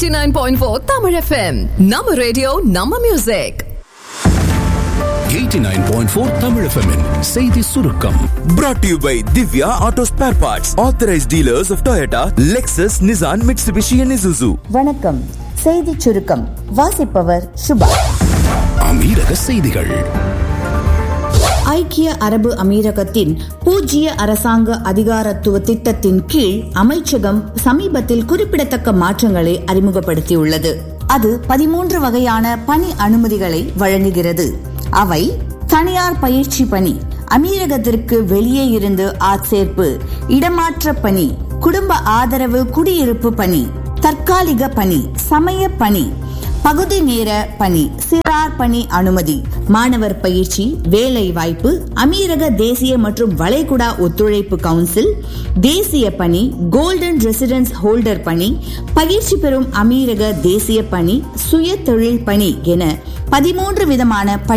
89.4 Tamil FM. நம்ம radio நம்ம music 89.4 Tamil FM -இன் செய்தி சுருக்கம் Brought to you by Divya Auto Spare Parts, authorized dealers of Toyota, Lexus, Nissan, Mitsubishi, and Isuzu. வணக்கம் செய்திச் சுருக்கம் வாசிப்பவர் சுபா அமீரக செய்திகள் ஐக்கிய அரபு அமீரகத்தின் பூஜ்ய அரசாங்க அதிகாரத்துவ திட்டத்தின் கீழ் அமைச்சகம் சமீபத்தில் குறிப்பிடத்தக்க மாற்றங்களை அறிமுகப்படுத்தியுள்ளது அது பதிமூன்று வகையான பணி அனுமதிகளை வழங்குகிறது அவை தனியார் பயிற்சி பணி அமீரகத்திற்கு வெளியே இருந்து ஆட்சேர்ப்பு இடமாற்ற பணி குடும்ப ஆதரவு குடியிருப்பு பணி தற்காலிக பணி சமய பணி பகுதி நேர பணி சிறார் பணி அனுமதி மாணவர் பயிற்சி வேலை வாய்ப்பு அமீரக தேசிய மற்றும் வளைகுடா ஒத்துழைப்பு கவுன்சில் தேசிய பணி கோல்டன் ரெசிடென்ஸ் ஹோல்டர் பணி பயிற்சி பெறும் அமீரக தேசிய பணி சுய தொழில் பணி என பதிமூன்று விதமான பணி